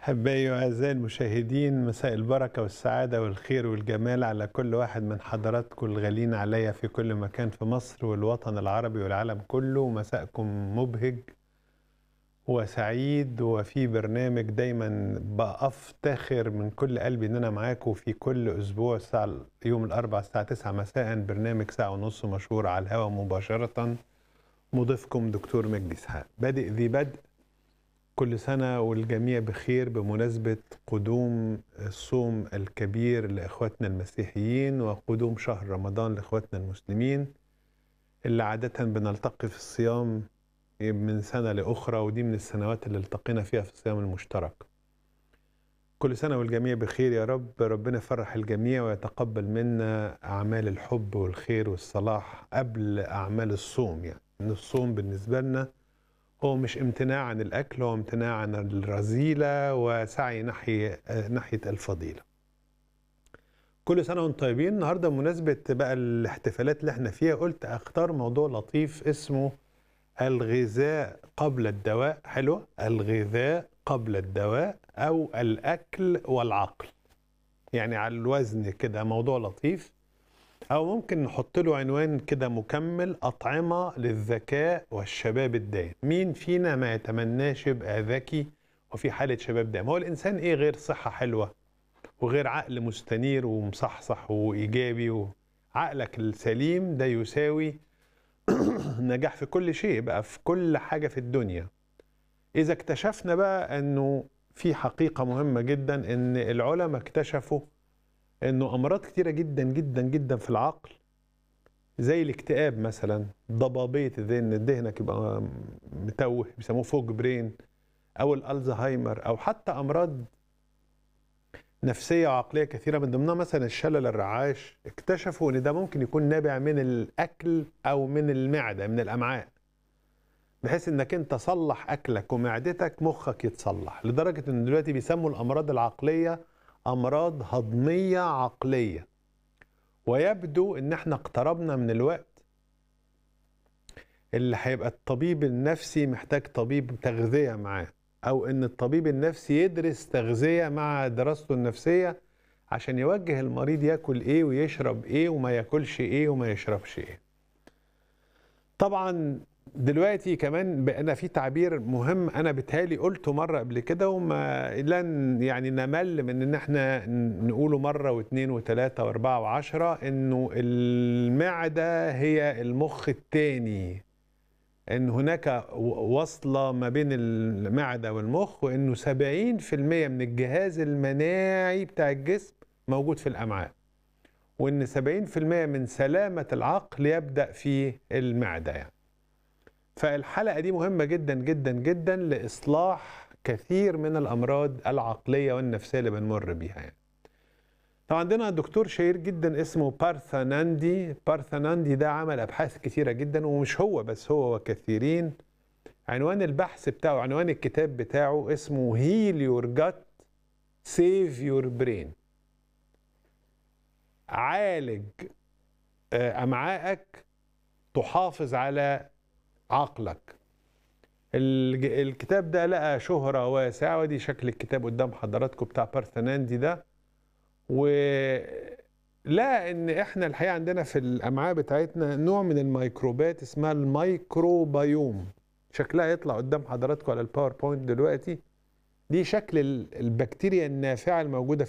أحبائي وأعزائي المشاهدين مساء البركة والسعادة والخير والجمال على كل واحد من حضراتكم الغالين عليا في كل مكان في مصر والوطن العربي والعالم كله مساءكم مبهج وسعيد وفي برنامج دايما بأفتخر من كل قلبي إن أنا معاكم في كل أسبوع الساعة يوم الأربعاء الساعة 9 مساء برنامج ساعة ونص مشهور على الهواء مباشرة مضيفكم دكتور مجدي إسحاق بادئ ذي بدء كل سنة والجميع بخير بمناسبة قدوم الصوم الكبير لإخواتنا المسيحيين وقدوم شهر رمضان لإخواتنا المسلمين اللي عادة بنلتقي في الصيام من سنة لأخرى ودي من السنوات اللي التقينا فيها في الصيام المشترك كل سنة والجميع بخير يا رب ربنا يفرح الجميع ويتقبل منا أعمال الحب والخير والصلاح قبل أعمال الصوم يعني إن الصوم بالنسبة لنا هو مش امتناع عن الأكل هو امتناع عن الرذيلة وسعي ناحية ناحية الفضيلة كل سنة وانتم طيبين النهاردة بمناسبة بقى الاحتفالات اللي احنا فيها قلت اختار موضوع لطيف اسمه الغذاء قبل الدواء حلوة الغذاء قبل الدواء أو الأكل والعقل يعني على الوزن كده موضوع لطيف أو ممكن نحط له عنوان كده مكمل أطعمة للذكاء والشباب الدائم مين فينا ما يتمناش يبقى ذكي وفي حالة شباب دائم هو الإنسان إيه غير صحة حلوة وغير عقل مستنير ومصحصح وإيجابي وعقلك السليم ده يساوي نجاح في كل شيء بقى في كل حاجة في الدنيا إذا اكتشفنا بقى أنه في حقيقة مهمة جدا أن العلماء اكتشفوا أنه أمراض كتيرة جدا جدا جدا في العقل زي الاكتئاب مثلا ضبابية الذهن ذهنك يبقى متوه بيسموه فوج برين أو الألزهايمر أو حتى أمراض نفسية وعقلية كثيرة من ضمنها مثلا الشلل الرعاش اكتشفوا ان ده ممكن يكون نابع من الاكل او من المعدة من الامعاء بحيث انك انت صلح اكلك ومعدتك مخك يتصلح لدرجة ان دلوقتي بيسموا الامراض العقلية امراض هضمية عقلية ويبدو ان احنا اقتربنا من الوقت اللي هيبقى الطبيب النفسي محتاج طبيب تغذية معاه او ان الطبيب النفسي يدرس تغذيه مع دراسته النفسيه عشان يوجه المريض ياكل ايه ويشرب ايه وما ياكلش ايه وما يشربش ايه طبعا دلوقتي كمان بقينا في تعبير مهم انا بتهالي قلته مره قبل كده وما لن يعني نمل من ان احنا نقوله مره واثنين وثلاثه واربعه وعشره انه المعده هي المخ الثاني ان هناك وصله ما بين المعده والمخ وانه 70% من الجهاز المناعي بتاع الجسم موجود في الامعاء وان 70% من سلامه العقل يبدا في المعده يعني فالحلقه دي مهمه جدا جدا جدا لاصلاح كثير من الامراض العقليه والنفسيه اللي بنمر بيها يعني طبعا عندنا دكتور شهير جدا اسمه بارثاناندي بارثاناندي ده عمل ابحاث كثيره جدا ومش هو بس هو وكثيرين عنوان البحث بتاعه عنوان الكتاب بتاعه اسمه هيل يور جات سيف يور برين عالج امعائك تحافظ على عقلك الكتاب ده لقى شهرة واسعة ودي شكل الكتاب قدام حضراتكم بتاع بارثاناندي ده ولقى ان احنا الحقيقه عندنا في الامعاء بتاعتنا نوع من الميكروبات اسمها الميكروبيوم شكلها يطلع قدام حضراتكم على الباوربوينت دلوقتي دي شكل البكتيريا النافعه الموجوده في